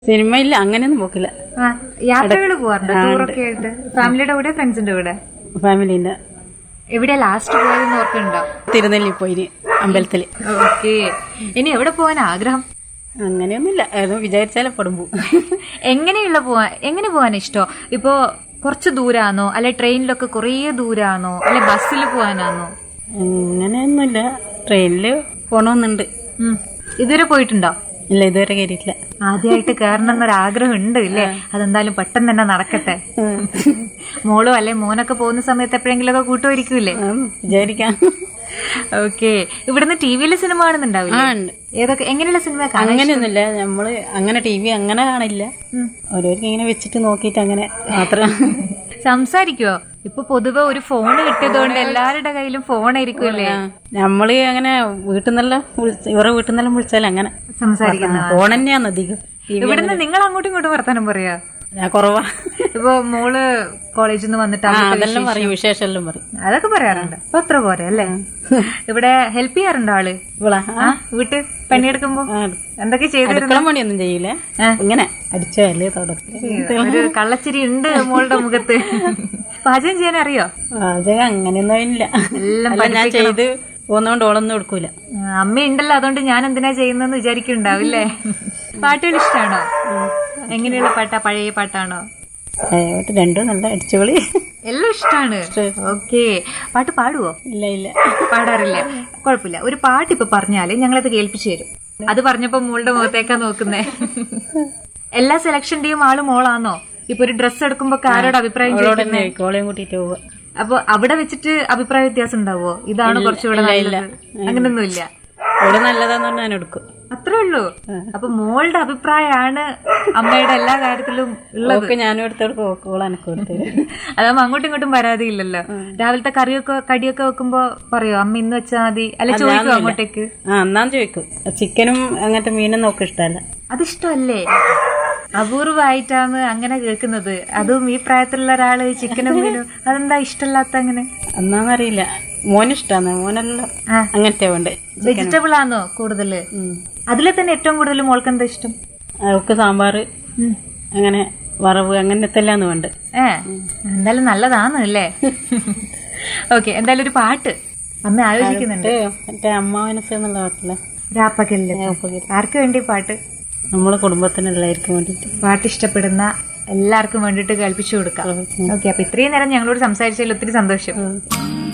Cinema ഇല്ല അങ്ങനെയൊന്നും പോക്കില്ല ആ യാത്രകൾ പോവാറുണ്ടോ ടൂറൊക്കെ ആയിട്ട് ഫാമിലിയുടെ കൂടെ ഫ്രണ്ട്സിന്റെ കൂടെ ഫാമിലിന്റെ എവിടെയാ ലാസ്റ്റ് പോയതെന്ന് ഓർക്കുന്നുണ്ടോ തിരുനെല്ലി പോയിന് അമ്പലത്തില് ഓക്കെ ഇനി എവിടെ പോവാൻ ആഗ്രഹം അങ്ങനെയൊന്നുമില്ല ഏതോ വിചാരിച്ചാലേ പെടുമ്പോ എങ്ങനെയുള്ള പോവാൻ എങ്ങനെ പോവാൻ ഇഷ്ടോ ഇപ്പോ കുറച്ച് ദൂരാണോ അല്ലെ ട്രെയിനിലൊക്കെ കുറേ ദൂരാണോ അല്ലെ ബസ്സിൽ പോവാനാണോ അങ്ങനെയൊന്നുമില്ല ട്രെയിനില് പോണമെന്നുണ്ട് ഉം. ഇതുവരെ പോയിട്ടുണ്ടോ ഇല്ല ഇതുവരെ കയറിയിട്ടില്ല ആദ്യമായിട്ട് കയറണം എന്നൊരാഗ്രഹം ഉണ്ട് ഇല്ലേ അതെന്തായാലും പെട്ടെന്ന് തന്നെ നടക്കട്ടെ മോളും അല്ലെ മോനൊക്കെ പോകുന്ന സമയത്ത് എപ്പോഴെങ്കിലും ഒക്കെ കൂട്ടുമായിരിക്കൂലേ ആ, വിചാരിക്കാം ഓക്കെ ഇവിടുന്ന് ടി വിയിലെ സിനിമ കാണുന്നുണ്ടാവില്ലേ ആ ഉണ്ട് ഏതൊക്കെ എങ്ങനെയുള്ള സിനിമ കാണാൻ അങ്ങനെയൊന്നുമില്ല നമ്മള് അങ്ങനെ ടി വി അങ്ങനെ കാണില്ല ഉം. ഓരോർക്ക് ഇങ്ങനെ വെച്ചിട്ട് നോക്കിയിട്ട് അങ്ങനെ മാത്രം സംസാരിക്കുവോ ഇപ്പൊ പൊതുവെ ഒരു ഫോൺ കിട്ടിയതുകൊണ്ട് എല്ലാവരുടെ കയ്യിലും ഫോൺ ആയിരിക്കുമല്ലേ ആ, നമ്മള് അങ്ങനെ വീട്ടിൽ നിന്നെല്ലാം വിളിച്ച ഇവരെ വീട്ടിൽ നിന്നെല്ലാം വിളിച്ചാൽ അങ്ങനെ സംസാരിക്കുന്ന ഫോൺ തന്നെയാണ് അധികം ഇവിടുന്ന് നിങ്ങൾ അങ്ങോട്ടും ഇങ്ങോട്ടും വർത്താനം പറയാ ഞാൻ കുറവാ ഇപ്പൊ മോള് കോളേജിൽ നിന്ന് വന്നിട്ട് ആ അവിടുത്തെ അതെല്ലാം പറയും വിശേഷം എല്ലാം പറയും അതൊക്കെ പറയാറുണ്ട് അപ്പൊ അത്ര പോരെ അല്ലേ ഇവിടെ ഹെൽപ്പ് ചെയ്യാറുണ്ടോ ആള് ഇവളാ ആ വീട്ട് പണിയെടുക്കുമ്പോ ആ, എന്തൊക്കെ ചെയ്തു അടുക്കള പണിയൊന്നും ചെയ്യില്ല ആ. ഇങ്ങനെ അടിച്ചല്ലേ തുടക്കം ഒരു കള്ളച്ചിരി ഉണ്ട് മോളുടെ മുഖത്ത് പാചകം ചെയ്യാൻ അറിയോ പാചകം അങ്ങനെയൊന്നും ഇല്ല എല്ലാം അല്ല ഞാൻ ചെയ്ത് പോകുന്നോണ്ട് ഓളൊന്നും എടുക്കൂല ആ, അമ്മയുണ്ടല്ലോ അതുകൊണ്ട് ഞാൻ എന്തിനാ ചെയ്യുന്നെന്ന് വിചാരിക്കുന്നുണ്ടാവില്ലേ പാട്ടുകൾ ഇഷ്ടാണോ എങ്ങനെയുള്ള പാട്ടാ പഴയ പാട്ടാണോ ഏട്ട് രണ്ടും നല്ല അടിച്ചുപൊളി എല്ലാം ഇഷ്ടാണ് ഓക്കെ പാട്ട് പാടുവോ ഇല്ല ഇല്ല പാടാറില്ല കുഴപ്പമില്ല ഒരു പാട്ട് ഇപ്പൊ പറഞ്ഞാല് ഞങ്ങളത് കേൾപ്പിച്ചു തരും അത് പറഞ്ഞപ്പോ മോളുടെ മുഖത്തേക്കാ നോക്കുന്നേ എല്ലാ സെലക്ഷന്റെയും ആള് മോളാണോ ഇപ്പൊ ഒരു ഡ്രസ്സ് എടുക്കുമ്പോ ആരോട് അഭിപ്രായം അവളോട് ചോദിക്കുന്നത് തന്നെ കോളയും കൂട്ടിയിട്ട് പോവുക അപ്പൊ അവിടെ വെച്ചിട്ട് അഭിപ്രായ വ്യത്യാസം ഉണ്ടാവോ ഇതാണ് കുറച്ചുകൂടെ നല്ലത് അങ്ങനൊന്നുമില്ല അവള് നല്ലതാന്ന് പറഞ്ഞാൽ ഞാൻ എടുക്കും അത്രേ ഉള്ളൂ അപ്പൊ മോളുടെ അഭിപ്രായമാണ് അമ്മയുടെ എല്ലാ കാര്യത്തിലും ഉള്ളത് ഓക്കെ ഞാനും എടുത്തെടുക്കും ഓക്ക് ഓൾ എനക്ക് കൊടുത്തു അതാവുമ്പോ അങ്ങോട്ടും ഇങ്ങോട്ടും പരാതിയില്ലല്ലോ രാവിലത്തെ കറിയൊക്കെ കടിയൊക്കെ വെക്കുമ്പോ പറയോ അമ്മ ഇന്ന് വെച്ചാ മതി അല്ലെ ചോദിക്കോ അങ്ങോട്ടേക്ക് ആ എന്നാന്ന് ചോദിക്കും ചിക്കനും അങ്ങനത്തെ മീനും നോക്ക് ഇഷ്ടമല്ല അതിഷ്ടമല്ലേ അപൂർവമായിട്ടാണ് അങ്ങനെ കേൾക്കുന്നത് അതും ഈ പ്രായത്തിലുള്ള ഒരാള് ചിക്കനും മീനും അതെന്താ ഇഷ്ടമല്ലാത്ത അങ്ങനെ എന്നാന്നറിയില്ല മോനിഷ്ടാന്ന് മോനെല്ലാം ആ. അങ്ങനത്തെ വേണ്ടേ വെജിറ്റബിൾ ആണോ കൂടുതല് ഉം. അതിലെ തന്നെ ഏറ്റവും കൂടുതൽ മോൾക്ക് എന്താ ഇഷ്ടം അവക്ക് സാമ്പാറ് ഉം. അങ്ങനെ വറവ് അങ്ങനത്തെ എല്ലാം വേണ്ട ഏ എന്തായാലും നല്ലതാണ് അല്ലേ ഓക്കെ എന്തായാലും ഒരു പാട്ട് അമ്മ ആലോചിക്കുന്നുണ്ട് മറ്റേ അമ്മ മനസ്സ് എന്നുള്ള പാട്ടില്ല രാപ്പകലില് ആർക്ക് വേണ്ടി പാട്ട് നമ്മളെ കുടുംബത്തിനുള്ളതായിരിക്കും വേണ്ടിട്ട് പാട്ട് ഇഷ്ടപ്പെടുന്ന എല്ലാവർക്കും വേണ്ടിയിട്ട് കേൾപ്പിച്ചു കൊടുക്കാം ഓക്കെ അപ്പൊ ഇത്രയും നേരം ഞങ്ങളോട് സംസാരിച്ചതിൽ ഒത്തിരി സന്തോഷം